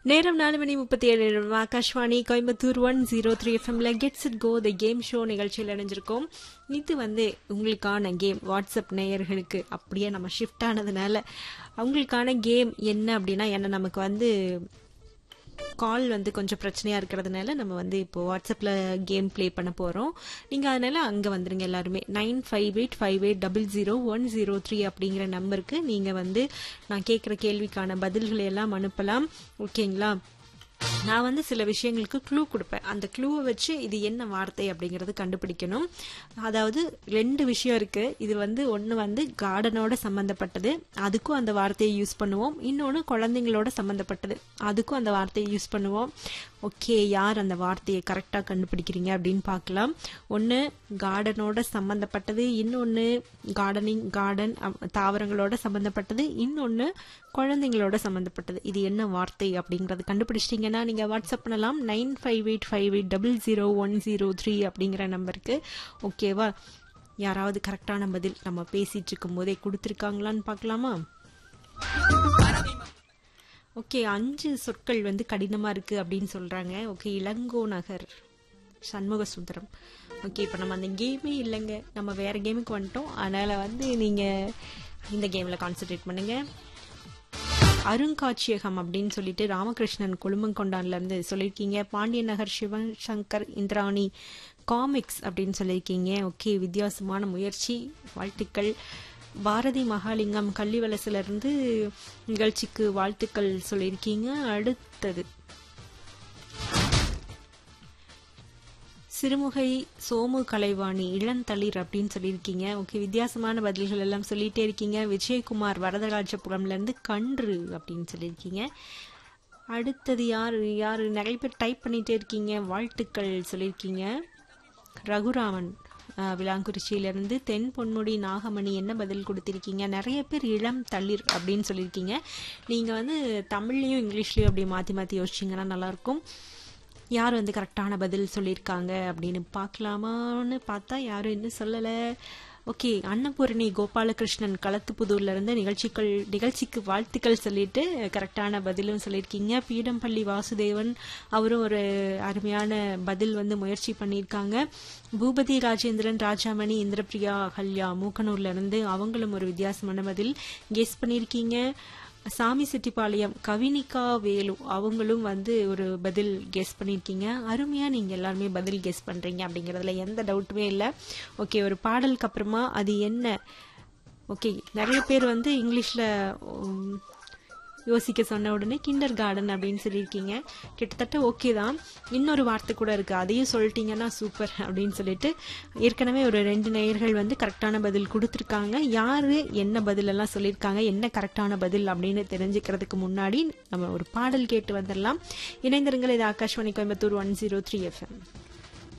நேரம் நாலு மணி முப்பத்தி ஏழு Akashvani Coimbatore one zero three எஃப்எம்ல get set go the game show நிகழ்ச்சியில் இணைஞ்சிருக்கோம் இது வந்து உங்களுக்கான கேம் வாட்ஸ்அப் நேயர்களுக்கு அப்படியே நம்ம ஷிஃப்ட் ஆனதுனால அவங்களுக்கான கேம் என்ன அப்படின்னா என்ன நமக்கு வந்து கால் வந்து கொஞ்சம் பிரச்சனையா இருக்கிறதுனால நம்ம வந்து இப்போ வாட்ஸ்அப்ல கேம் ப்ளே பண்ண போறோம் நீங்க அதனால அங்க வந்துருங்க எல்லாருமே nine five eight five eight double zero one zero three அப்படிங்கிற நம்பருக்கு நீங்க வந்து நான் கேட்குற கேள்விக்கான பதில்களை எல்லாம் அனுப்பலாம் ஓகேங்களா நான் வந்து சில விஷயங்களுக்கு க்ளூ கொடுப்பேன் அந்த க்ளூவை வச்சு இது என்ன வார்த்தை அப்படிங்கறது கண்டுபிடிக்கணும் அதாவது ரெண்டு விஷயம் இருக்கு இது வந்து ஒன்று வந்து கார்டனோட சம்மந்தப்பட்டது அதுக்கும் அந்த வார்த்தையை யூஸ் பண்ணுவோம் இன்னொன்று குழந்தைங்களோட சம்மந்தப்பட்டது அதுக்கும் அந்த வார்த்தையை யூஸ் பண்ணுவோம் ஓகே யார் அந்த வார்த்தையை கரெக்டாக கண்டுபிடிக்கிறீங்க அப்படின்னு பார்க்கலாம் ஒன்று கார்டனோட சம்மந்தப்பட்டது இன்னொன்று கார்டனிங் கார்டன் தாவரங்களோட சம்மந்தப்பட்டது இன்னொன்று குழந்தைங்களோட சம்மந்தப்பட்டது இது என்ன வார்த்தை அப்படிங்கறது கண்டுபிடிச்சிட்டிங்கன்னா நீங்கள் வாட்ஸ்அப் பண்ணலாம் nine five eight five eight double zero one zero three அப்படிங்கிற நம்பருக்கு ஓகேவா யாராவது கரெக்டான பதில் நம்ம பேசிட்டு இருக்கும் போதே கொடுத்துருக்காங்களான்னு பார்க்கலாமா ஓகே அஞ்சு சொற்கள் வந்து கடினமா இருக்கு அப்படின்னு சொல்றாங்க ஓகே இளங்கோ நகர் சண்முக சுந்தரம் ஓகே இப்போ நம்ம அந்த கேமே இல்லைங்க நம்ம வேற கேமுக்கு வந்துட்டோம் அதனால வந்து நீங்க இந்த கேம்ல கான்சென்ட்ரேட் பண்ணுங்க அருங்காட்சியகம் அப்படின்னு சொல்லிட்டு ராமகிருஷ்ணன் கொழுமங்கொண்டான்ல இருந்து சொல்லியிருக்கீங்க பாண்டிய நகர் சிவன் சங்கர் இந்திராணி காமிக்ஸ் அப்படின்னு சொல்லியிருக்கீங்க ஓகே வித்தியாசமான முயற்சி வாழ்த்துக்கள் பாரதி மகாலிங்கம் கள்ளிவலசுல இருந்து நிகழ்ச்சிக்கு வாழ்த்துக்கள் சொல்லியிருக்கீங்க அடுத்தது சிறுமுகை சோமு கலைவாணி இளந்தளிர் அப்படின்னு சொல்லியிருக்கீங்க ஓகே வித்தியாசமான பதில்கள் எல்லாம் சொல்லிட்டே இருக்கீங்க விஜயகுமார் வரதராஜபுரம்ல இருந்து கன்று அப்படின்னு சொல்லியிருக்கீங்க அடுத்தது யார் யார் நிறைய பேர் டைப் பண்ணிட்டே இருக்கீங்க வாழ்த்துக்கள் சொல்லியிருக்கீங்க ரகுராமன் விளாங்குறிச்சியிலிருந்து தென் பொன்முடி நாகமணி என்ன பதில் கொடுத்திருக்கீங்க நிறைய பேர் இளம் தளிர் அப்படின்னு சொல்லியிருக்கீங்க நீங்கள் வந்து தமிழ்லையும் இங்கிலீஷ்லையும் அப்படி மாற்றி மாற்றி யோசிச்சிங்கன்னா நல்லாயிருக்கும் யார் வந்து கரெக்டான பதில் சொல்லியிருக்காங்க அப்படின்னு பார்க்கலாமான்னு பார்த்தா யாரும் இன்னும் சொல்லலை ஓகே அன்னபூரணி கோபாலகிருஷ்ணன் களத்துப்புதூர்ல இருந்து நிகழ்ச்சிகள் நிகழ்ச்சிக்கு வாழ்த்துக்கள் சொல்லிட்டு கரெக்டான பதிலும் சொல்லியிருக்கீங்க பீடம்பள்ளி வாசுதேவன் அவரும் ஒரு அருமையான பதில் வந்து முயற்சி பண்ணியிருக்காங்க பூபதி ராஜேந்திரன் ராஜாமணி இந்திரபிரியா ஹல்யா மூக்கனூர்ல இருந்து அவங்களும் ஒரு வித்தியாசமான பதில் கெஸ் பண்ணியிருக்கீங்க சாமி செட்டிப்பாளையம் கவினிகா வேலு அவங்களும் வந்து ஒரு பதில் கெஸ் பண்ணியிருக்கீங்க அருமையா நீங்க எல்லாருமே பதில் கெஸ் பண்றீங்க அப்படிங்கறதுல எந்த டவுட்டுமே இல்லை ஓகே ஒரு பாடலுக்கு அப்புறமா அது என்ன ஓகே நிறைய பேர் வந்து இங்கிலீஷ்ல யோசிக்க சொன்ன உடனே கிண்டர் கார்டன் அப்படின்னு சொல்லியிருக்கீங்க கிட்டத்தட்ட ஓகே தான் இன்னொரு வார்த்தை கூட இருக்கு அதையும் சொல்லிட்டீங்கன்னா சூப்பர் அப்படின்னு சொல்லிட்டு ஏற்கனவே ஒரு ரெண்டு நேயர்கள் வந்து கரெக்டான பதில் கொடுத்துருக்காங்க யாரு என்ன பதில் எல்லாம் சொல்லியிருக்காங்க என்ன கரெக்டான பதில் அப்படின்னு தெரிஞ்சுக்கிறதுக்கு முன்னாடி நம்ம ஒரு பாடல் கேட்டு வந்துடலாம் இணைந்திருங்கள் இது Akashvani Coimbatore one zero three FM